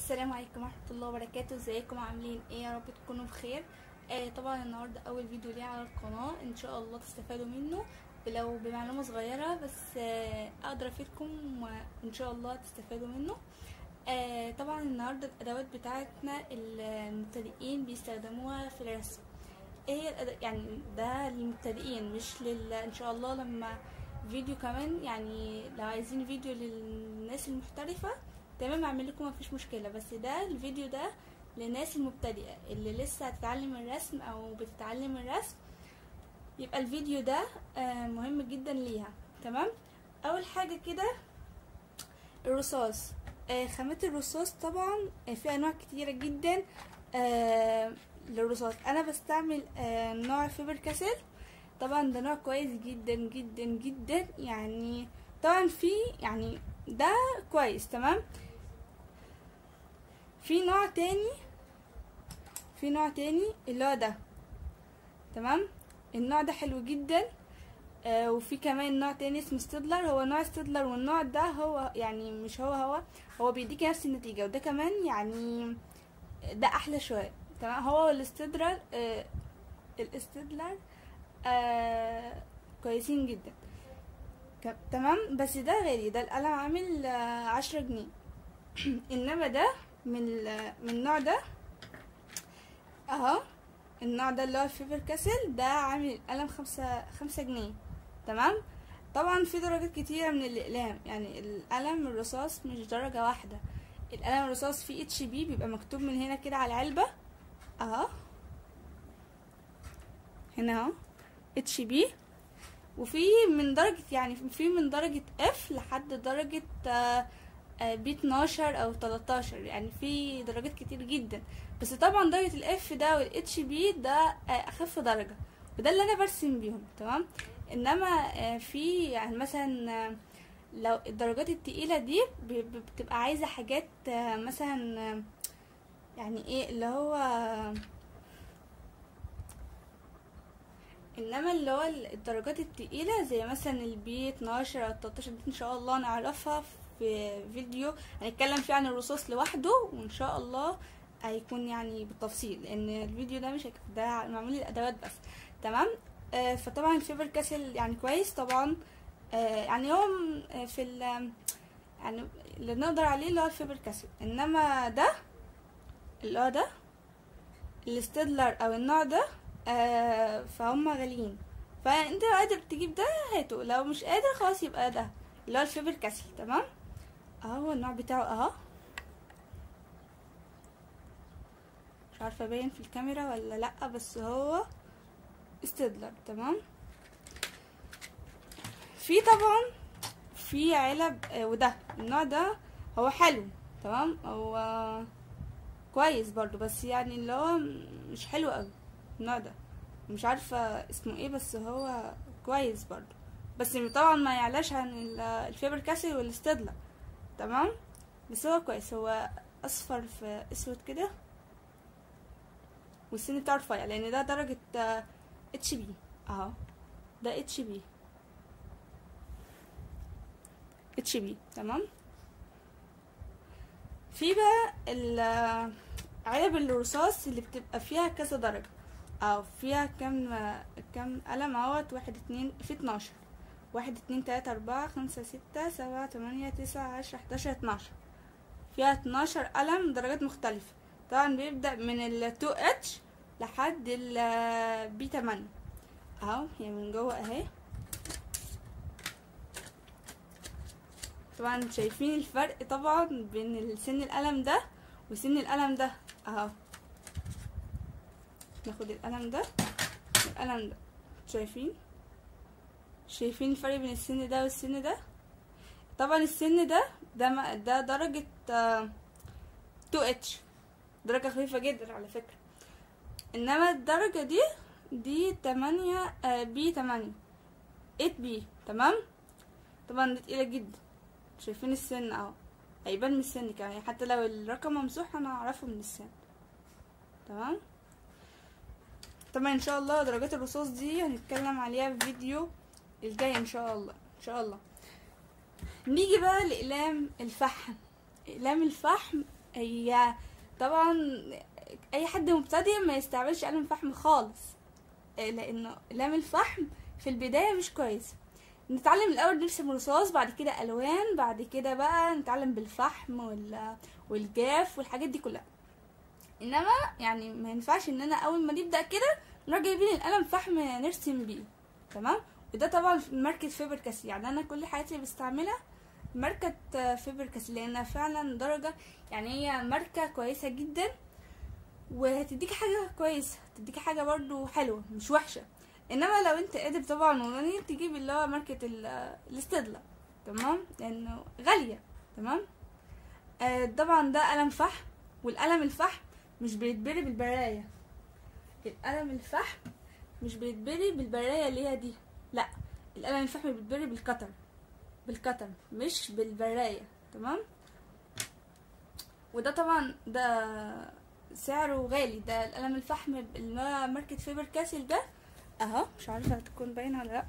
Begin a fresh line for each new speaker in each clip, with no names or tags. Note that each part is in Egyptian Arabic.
السلام عليكم ورحمة الله وبركاته ازيكم عاملين ايه يا رب تكونوا بخير آه طبعا النهاردة اول فيديو ليه على القناة ان شاء الله تستفادوا منه ولو بمعلومة صغيرة بس آه اقدر افيدكم وان شاء الله تستفادوا منه آه طبعا النهاردة الادوات بتاعتنا المبتدئين بيستخدموها في الرسم ايه هي الأد... يعني ده للمبتدئين مش لل ان شاء الله لما فيديو كمان يعني لو عايزين فيديو للناس المحترفة تمام اعمل لكم مفيش مشكله بس ده الفيديو ده للناس المبتدئه اللي لسه هتتعلم الرسم او بتتعلم الرسم يبقى الفيديو ده آه مهم جدا ليها تمام اول حاجه كده الرصاص آه خامات الرصاص طبعا آه في انواع كتيره جدا آه للرصاص انا بستعمل آه نوع فيبر كاسل طبعا ده نوع كويس جدا جدا جدا يعني طبعا في يعني ده كويس تمام في نوع تاني في نوع تاني اللي هو ده تمام النوع ده حلو جدا آه وفي كمان نوع تاني اسمه ستيدلر هو نوع ستيدلر والنوع ده هو يعني مش هو هو هو بيديك نفس النتيجة وده كمان يعني ده احلى شوية تمام هو الاستدلر آه الاستدلر آه كويسين جدا تمام بس ده غالي ده القلم عامل آه عشرة جنيه انما ده من من النوع ده اهو النوع ده اللي هو الفيبر كاسل ده عامل القلم خمسة خمسة جنيه تمام طبعا في درجات كتيرة من الاقلام يعني القلم الرصاص مش درجة واحدة القلم الرصاص فيه اتش بي بيبقى مكتوب من هنا كده على العلبة اهو هنا اهو اتش بي وفي من درجة يعني في من درجة اف لحد درجة بي 12 او 13 يعني في درجات كتير جدا بس طبعا درجة الاف ده والاتش بي ده اخف درجة وده اللي انا برسم بيهم تمام انما في يعني مثلا لو الدرجات التقيلة دي بتبقى عايزة حاجات مثلا يعني ايه اللي هو انما اللي هو الدرجات التقيله زي مثلا البي 12 او 13 دي ان شاء الله نعرفها في فيديو هنتكلم فيه عن الرصاص لوحده وان شاء الله هيكون يعني بالتفصيل لان الفيديو ده مش ده معمول للادوات بس تمام آه فطبعا الفيبر كاسل يعني كويس طبعا آه يعني هو في ال يعني اللي نقدر عليه اللي هو الفيبر كاسل انما ده اللي هو ده الاستدلر او النوع ده آه فهم غاليين فانت لو قادر تجيب ده هاته لو مش قادر خلاص يبقى ده اللي هو الفيبر كاسل تمام اهو النوع بتاعه اهو مش عارفه باين في الكاميرا ولا لا بس هو استدلر تمام في طبعا في علب آه وده النوع ده هو حلو تمام هو كويس برضو بس يعني اللي هو مش حلو قوي النوع ده مش عارفة اسمه ايه بس هو كويس برضو بس طبعا ما يعلاش عن الفيبر كاسل والاستدلر تمام بس هو كويس هو اصفر في اسود كده والسن بتاعه رفيع لان ده درجة اتش بي اهو ده اتش بي اتش بي تمام في بقى علب الرصاص اللي بتبقى فيها كذا درجة او فيها كام كام قلم اهوت واحد اتنين في اتناشر واحد اتنين تلاتة اربعة خمسة ستة سبعة تمانية تسعة عشرة حداشر اتناشر فيها اتناشر قلم درجات مختلفة طبعا بيبدأ من ال 2 اتش لحد ال بي تمانية اهو هي من جوه اهي طبعا شايفين الفرق طبعا بين سن القلم ده وسن القلم ده اهو ناخد القلم ده والقلم ده شايفين شايفين الفرق بين السن ده والسن ده طبعا السن ده ده ده درجة 2 اتش درجة خفيفة جدا على فكرة انما الدرجة دي دي تمانية بي تمانية ات بي تمام طبعا دي تقيلة جدا شايفين السن اهو هيبان من السن كمان حتى لو الرقم ممسوح انا اعرفه من السن تمام طبعا ان شاء الله درجات الرصاص دي هنتكلم عليها في فيديو الجاي ان شاء الله ان شاء الله نيجي بقى لاقلام الفحم اقلام الفحم هي طبعا اي حد مبتدئ ما يستعملش قلم فحم خالص آه، لانه اقلام الفحم في البدايه مش كويسه نتعلم الاول نرسم رصاص بعد كده الوان بعد كده بقى نتعلم بالفحم وال والجاف والحاجات دي كلها انما يعني ما ينفعش ان انا اول ما نبدا كده نروح جايبين القلم فحم نرسم بيه تمام وده طبعا في ماركة فيبر كاسل يعني انا كل حياتي اللي بستعملها ماركة آه، فيبر كاسل لانها فعلا درجة يعني هي ماركة كويسة جدا وهتديكي حاجة كويسة هتديكي حاجة برضو حلوة مش وحشة انما لو انت قادر طبعا وغني تجيب اللي هو ماركة ال- الاستدلة تمام لانه غالية تمام آه طبعا ده قلم فحم والقلم الفحم مش بيتبري بالبراية القلم الفحم مش بيتبري بالبراية اللي هي دي لا القلم الفحم بيتبري بالقطر بالقطر مش بالبراية تمام وده طبعا ده سعره غالي ده القلم الفحم اللي هو ماركة فيبر كاسل ده اهو مش عارفة هتكون باينة ولا لأ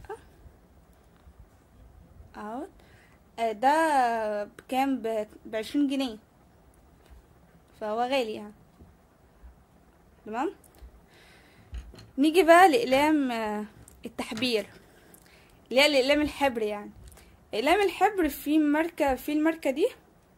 اهو آه، ده بكام ب- بعشرين جنيه فهو غالي يعني تمام نيجي بقى لأقلام آه، التحبير اللي هي الأقلام الحبر يعني أقلام الحبر في ماركة في الماركة دي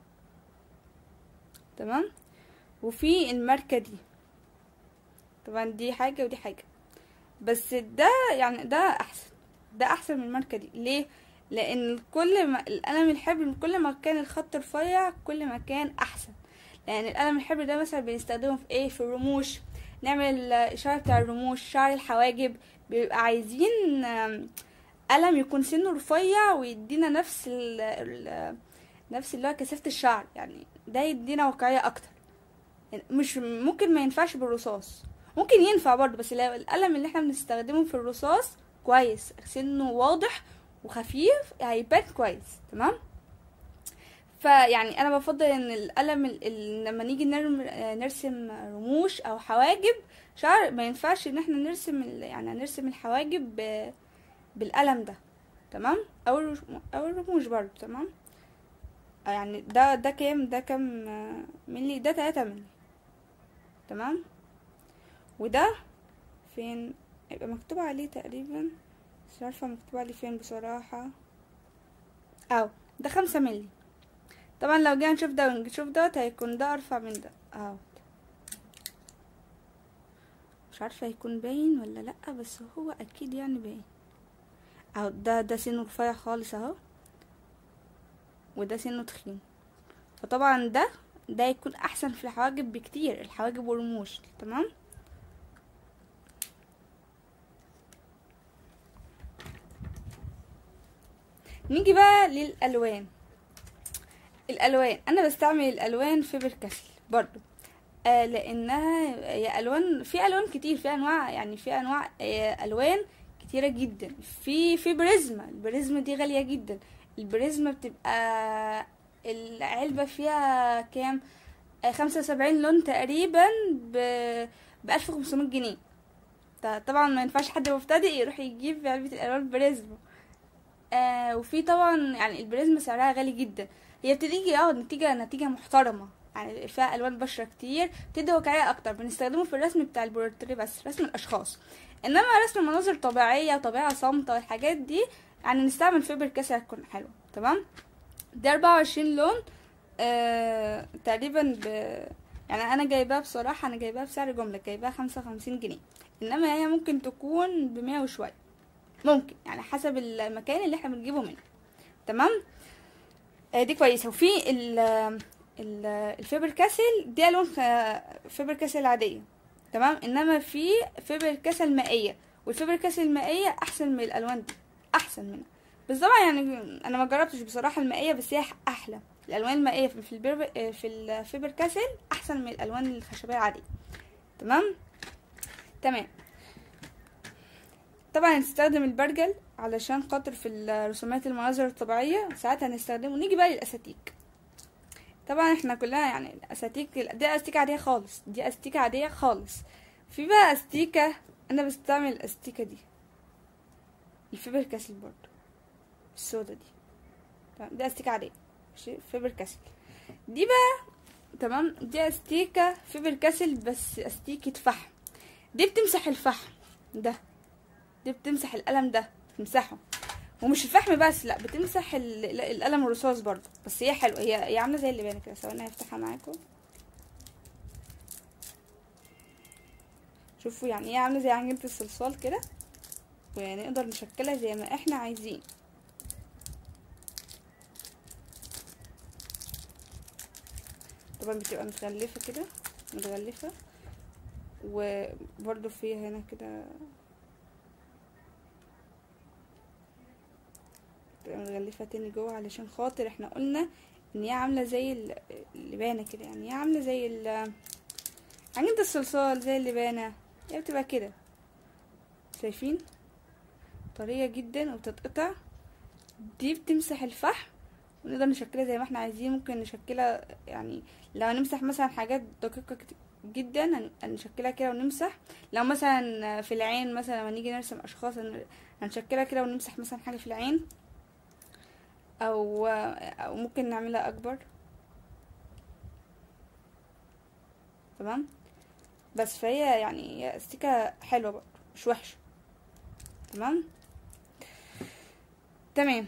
تمام وفي الماركة دي طبعا دي حاجة ودي حاجة بس ده يعني ده أحسن ده أحسن من الماركة دي ليه؟ لأن كل ما القلم الحبر كل ما كان الخط رفيع كل ما كان أحسن لأن القلم الحبر ده مثلا بنستخدمه في إيه في الرموش نعمل الإشارة بتاع الرموش شعر الحواجب بيبقى عايزين آم، قلم يكون سنه رفيع ويدينا نفس ال ال نفس اللي هو كثافة الشعر يعني ده يدينا واقعية أكتر مش ممكن ما ينفعش بالرصاص ممكن ينفع برضه بس لو القلم اللي احنا بنستخدمه في الرصاص كويس سنه واضح وخفيف هيبان كويس تمام فيعني انا بفضل ان القلم ال- ال- لما نيجي نرم نرسم رموش او حواجب شعر ما ينفعش ان احنا نرسم ال- يعني نرسم الحواجب ب- بالقلم ده تمام او الرش- او الرموش برضه تمام آه يعني ده ده كام ده كام آه، ملي ده تلاتة ملي تمام وده فين يبقى مكتوب عليه تقريبا مش عارفة مكتوب عليه فين بصراحة او ده خمسة ملي طبعا لو جينا نشوف ده ونشوف دوت هيكون ده ارفع من ده اهو مش عارفة هيكون باين ولا لأ بس هو اكيد يعني باين اهو ده ده سنه رفيع خالص اهو وده سنه تخين فطبعا ده ده يكون احسن في الحواجب بكتير الحواجب والرموش تمام نيجي بقى للالوان الالوان انا بستعمل الالوان فيبر كاسل برضو آه لانها هي الوان في الوان كتير في انواع يعني في انواع آه الوان كتيره جدا في في بريزما البريزما دي غاليه جدا البريزما بتبقى العلبه فيها كام آه خمسة وسبعين لون تقريبا ب بألف وخمسمية جنيه ط- طبعا ما ينفعش حد مبتدئ يروح يجيب علبة الألوان بريزما آه وفي طبعا يعني البريزما سعرها غالي جدا هي بتديكي اه نتيجة نتيجة محترمة يعني فيها ألوان بشرة كتير بتدي واقعية أكتر بنستخدمه في الرسم بتاع البورتريه بس رسم الأشخاص إنما رسم مناظر طبيعية طبيعة صامتة والحاجات دي يعني نستعمل فيبر كاسل هتكون حلوة تمام ده أربعة وعشرين لون آه تقريبا ب يعني أنا جايباها بصراحة أنا جايباها بسعر جملة جايباها خمسة وخمسين جنيه إنما هي ممكن تكون بمية وشوية ممكن يعني حسب المكان اللي احنا بنجيبه منه تمام آه، دي كويسه وفي ال ال الفيبر كاسل دي الوان خ- فيبر كاسل عاديه تمام انما في فيبر كاسل مائيه والفيبر كاسل المائيه احسن من الالوان دي احسن منها بس طبعا يعني انا ما جربتش بصراحه المائيه بس هي احلى الالوان المائيه في في البير في الفيبر كاسل احسن من الالوان الخشبيه العاديه تمام تمام طبعا هنستخدم البرجل علشان خاطر في الرسومات المناظر الطبيعية ساعات هنستخدمه نيجي بقى للأساتيك طبعا احنا كلنا يعني الأساتيك دي أستيكة عادية خالص دي أستيكة عادية خالص في بقى أستيكة أنا بستعمل الأستيكة دي الفيبر كاسل برضو السودا دي تمام دي أستيكة عادية ماشي فيبر كاسل دي بقى تمام دي استيكة فيبر كاسل بس استيكة فحم دي بتمسح الفحم ده دي بتمسح القلم ده بتمسحه ومش الفحم بس لا بتمسح ال- ال- القلم الرصاص برضو بس هي حلوه هي هي عامله زي اللبانه كده ثواني هفتحها معاكم شوفوا يعني هي عامله زي عجينه الصلصال كده ونقدر نشكلها زي ما احنا عايزين طبعا بتبقى متغلفه كده متغلفه وبرضو فيها هنا كده بتبقى متغلفة تاني جوه علشان خاطر احنا قلنا ان هي عاملة زي ال- اللبانة كده يعني هي عاملة زي ال عجينة الصلصال زي اللبانة هي بتبقى كده شايفين طرية جدا وبتتقطع دي بتمسح الفحم ونقدر نشكلها زي ما احنا عايزين ممكن نشكلها يعني لو هنمسح مثلا حاجات دقيقة كت- جدا هن- هنشكلها كده ونمسح لو مثلا في العين مثلا لما نيجي نرسم اشخاص هن- هنشكلها كده ونمسح مثلا حاجة في العين او او ممكن نعملها اكبر تمام بس فهي يعني هي استيكة حلوة برضه مش وحشة تمام تمام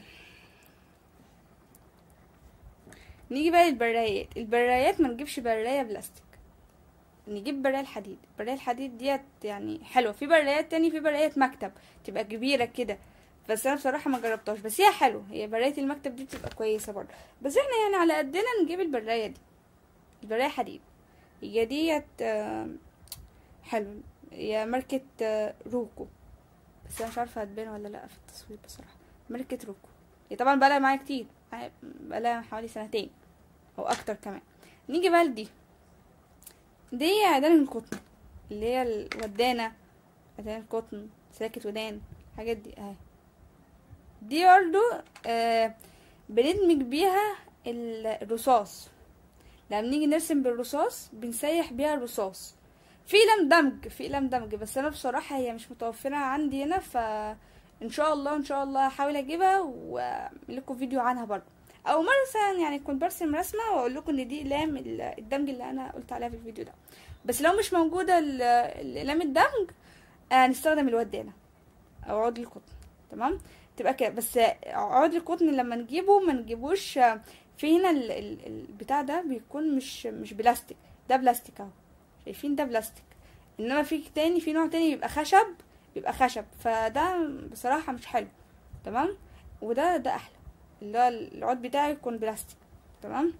نيجي بقى للبرايات البرايات ما نجيبش براية بلاستيك نجيب براية الحديد براية الحديد ديت يعني حلوة في برايات تاني في برايات مكتب تبقى كبيرة كده بس انا بصراحة ما جربتهاش بس هي حلوة هي براية المكتب دي بتبقى كويسة برضه بس احنا يعني على قدنا نجيب البراية دي البراية حديد هي ديت آه، حلو هي ماركة آه، روكو بس انا مش عارفة هتبان ولا لا في التصوير بصراحة ماركة روكو هي طبعا بقالها معايا كتير معايا- بقالها حوالي سنتين او اكتر كمان نيجي بقى لدي دي عيدان القطن اللي هي الودانة عيدان القطن ساكت ودان الحاجات دي اهي دي برضو آه بندمج بيها ال- الرصاص لما نيجي نرسم بالرصاص بنسيح بيها الرصاص في قلم دمج في قلم دمج بس انا بصراحة هي مش متوفرة عندي هنا ف ان شاء الله ان شاء الله هحاول اجيبها واعمل لكم فيديو عنها برضو او مثلا يعني كنت برسم رسمة واقول لكم ان دي اقلام ال- الدمج اللي انا قلت عليها في الفيديو ده بس لو مش موجودة ال- الاقلام الدمج آه، هنستخدم الودانة او عود القطن تمام تبقى كده بس عود القطن لما نجيبه ما نجيبوش آه، في هنا ال- ال- البتاع ده بيكون مش مش بلاستيك ده بلاستيك اهو شايفين ده بلاستيك انما في تاني في نوع تاني بيبقى خشب بيبقى خشب فده بصراحة مش حلو تمام وده ده احلى اللي هو العود بتاعي يكون بلاستيك تمام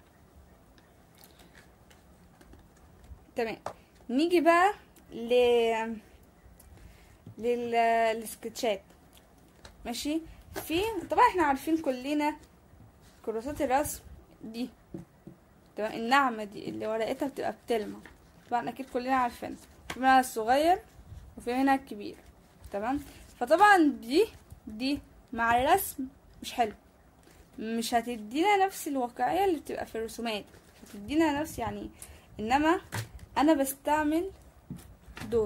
تمام نيجي بقى ل لل للسكتشات ماشي في طبعا احنا عارفين كلنا كراسات الرسم دي تمام الناعمة دي اللي ورقتها بتبقى بتلمع طبعا اكيد كلنا عارفينها في منها الصغير وفي منها الكبير تمام فطبعا دي دي مع الرسم مش حلو مش هتدينا نفس الواقعية اللي بتبقى في الرسومات مش هتدينا نفس يعني انما انا بستعمل دول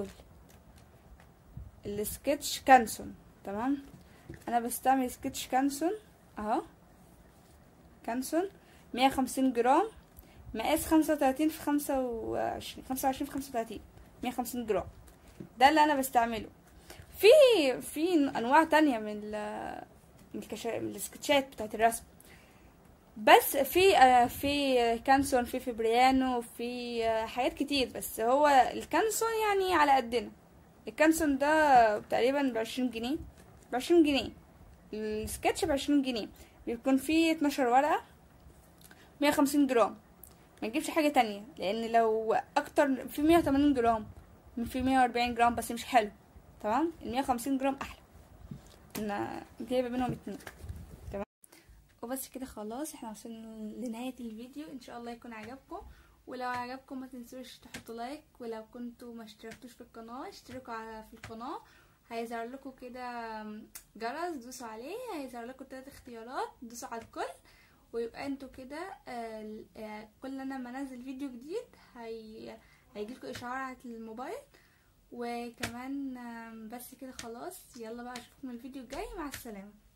السكتش كانسون تمام انا بستعمل سكتش كانسون اهو كانسون مية وخمسين جرام مقاس خمسة وتلاتين في خمسة وعشرين خمسة وعشرين في خمسة وتلاتين مية وخمسين جرام ده اللي انا بستعمله في في انواع تانية من ال من, الكشا... من السكتشات بتاعت الرسم بس في آه، في كانسون في فبريانو في آه، حاجات كتير بس هو الكانسون يعني على قدنا الكانسون ده تقريبا بعشرين جنيه بعشرين جنيه السكتش بعشرين جنيه بيكون فيه اتناشر ورقة مية وخمسين جرام ما نجيبش حاجة تانية لأن لو أكتر في مية وتمانين جرام في مية وأربعين جرام بس مش حلو تمام المية وخمسين جرام أحلى أنا جايبة منهم اتنين تمام وبس كده خلاص احنا وصلنا لنهاية الفيديو ان شاء الله يكون عجبكم ولو عجبكم ما تنسوش تحطوا لايك ولو كنتوا ما اشتركتوش في القناة اشتركوا على في القناة هيظهر لكم كده جرس دوسوا عليه هيظهر لكم تلات اختيارات دوسوا على الكل ويبقى انتوا كده آه، آه، كل لما ما انزل فيديو جديد هي هيجيلكوا اشعار على الموبايل وكمان آم، بس كده خلاص يلا بقى اشوفكم الفيديو الجاي مع السلامه